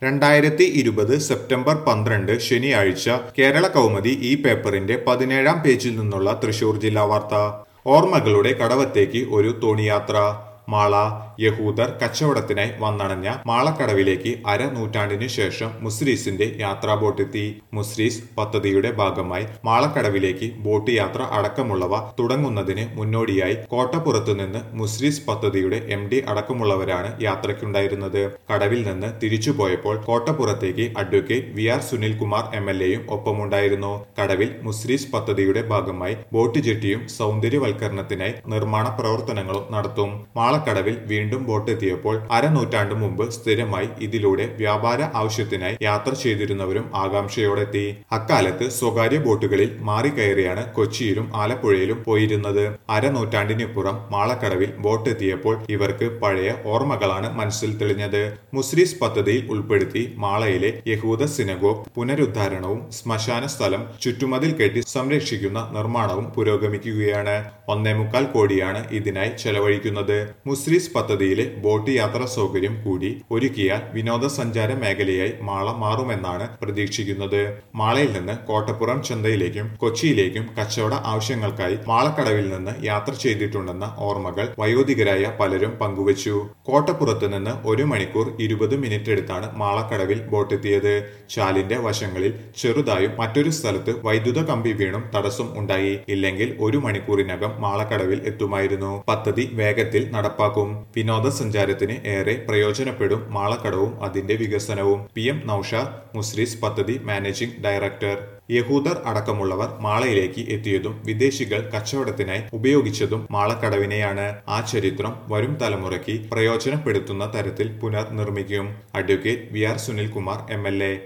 രണ്ടായിരത്തി ഇരുപത് സെപ്റ്റംബർ പന്ത്രണ്ട് ശനിയാഴ്ച കേരള കൗമുദി ഈ പേപ്പറിന്റെ പതിനേഴാം പേജിൽ നിന്നുള്ള തൃശൂർ ജില്ലാ വാർത്ത ഓർമ്മകളുടെ കടവത്തേക്ക് ഒരു തോണിയാത്ര മാള യഹൂദർ കച്ചവടത്തിനായി വന്നണഞ്ഞ മാളക്കടവിലേക്ക് അര നൂറ്റാണ്ടിനു ശേഷം മുസ്രീസിന്റെ യാത്രാ ബോട്ടെത്തി മുസ്രീസ് പദ്ധതിയുടെ ഭാഗമായി മാളക്കടവിലേക്ക് ബോട്ട് യാത്ര അടക്കമുള്ളവ തുടങ്ങുന്നതിന് മുന്നോടിയായി കോട്ടപ്പുറത്തു നിന്ന് മുസ്രീസ് പദ്ധതിയുടെ എം ഡി അടക്കമുള്ളവരാണ് യാത്രയ്ക്കുണ്ടായിരുന്നത് കടവിൽ നിന്ന് തിരിച്ചു പോയപ്പോൾ കോട്ടപ്പുറത്തേക്ക് advocate V R Sunilkumar M L എയും ഒപ്പമുണ്ടായിരുന്നു കടവിൽ മുസ്രീസ് പദ്ധതിയുടെ ഭാഗമായി ബോട്ട് ജെട്ടിയും സൗന്ദര്യവൽക്കരണത്തിനായി നിർമ്മാണ പ്രവർത്തനങ്ങളും നടത്തും മാളക്കടവിൽ വീണ്ടും ബോട്ട് എത്തിയപ്പോൾ അരനൂറ്റാണ്ട് മുമ്പ് സ്ഥിരമായി ഇതിലൂടെ വ്യാപാര ആവശ്യത്തിനായി യാത്ര ചെയ്തിരുന്നവരും ആകാംക്ഷയോടെത്തി അക്കാലത്ത് സ്വകാര്യ ബോട്ടുകളിൽ മാറിക്കയറിയാണ് കൊച്ചിയിലും ആലപ്പുഴയിലും പോയിരുന്നത് അരനൂറ്റാണ്ടിനിപ്പുറം മാളക്കടവിൽ ബോട്ട് എത്തിയപ്പോൾ ഇവർക്ക് പഴയ ഓർമ്മകളാണ് മനസ്സിൽ തെളിഞ്ഞത് മുസ്രീസ് പദ്ധതിയിൽ ഉൾപ്പെടുത്തി മാളയിലെ യഹൂദ സിനഗോഗ് പുനരുദ്ധാരണവും ശ്മശാന സ്ഥലം ചുറ്റുമതിൽ കെട്ടി സംരക്ഷിക്കുന്ന നിർമ്മാണവും പുരോഗമിക്കുകയാണ് ഒന്നേ മുക്കാൽ കോടിയാണ് ഇതിനായി ചെലവഴിക്കുന്നത് മുസ്രീസ് പദ്ധതിയിലെ ബോട്ട് യാത്രാ സൗകര്യം കൂടി ഒരുക്കിയാൽ വിനോദസഞ്ചാര മേഖലയായി മാള മാറുമെന്നാണ് പ്രതീക്ഷിക്കുന്നത് മാളയിൽ നിന്ന് കോട്ടപ്പുറം ചന്തയിലേക്കും കൊച്ചിയിലേക്കും കച്ചവട ആവശ്യങ്ങൾക്കായി മാളക്കടവിൽ നിന്ന് യാത്ര ചെയ്തിട്ടുണ്ടെന്ന ഓർമ്മകൾ വയോധികരായ പലരും പങ്കുവച്ചു കോട്ടപ്പുറത്ത് നിന്ന് ഒരു മണിക്കൂർ ഇരുപത് മിനിറ്റ് എടുത്താണ് മാളക്കടവിൽ ബോട്ടെത്തിയത് ചാലിന്റെ വശങ്ങളിൽ ചെറുതായും മറ്റൊരു സ്ഥലത്ത് വൈദ്യുത കമ്പി വീണും തടസ്സം ഉണ്ടായി ഇല്ലെങ്കിൽ ഒരു മണിക്കൂറിനകം മാളക്കടവിൽ എത്തുമായിരുന്നു പദ്ധതി വേഗത്തിൽ നടപ്പാക്കും വിനോദസഞ്ചാരത്തിന് ഏറെ പ്രയോജനപ്പെടും മാളക്കടവും അതിന്റെ വികസനവും പി എം നൌഷാദ് മുസ്രീസ് പദ്ധതി മാനേജിംഗ് ഡയറക്ടർ യഹൂദർ അടക്കമുള്ളവർ മാളയിലേക്ക് എത്തിയതും വിദേശികൾ കച്ചവടത്തിനായി ഉപയോഗിച്ചതും മാളക്കടവിനെയാണ് ആ ചരിത്രം വരും തലമുറയ്ക്ക് പ്രയോജനപ്പെടുത്തുന്ന തരത്തിൽ പുനർനിർമ്മിക്കും advocate V R Sunilkumar M L A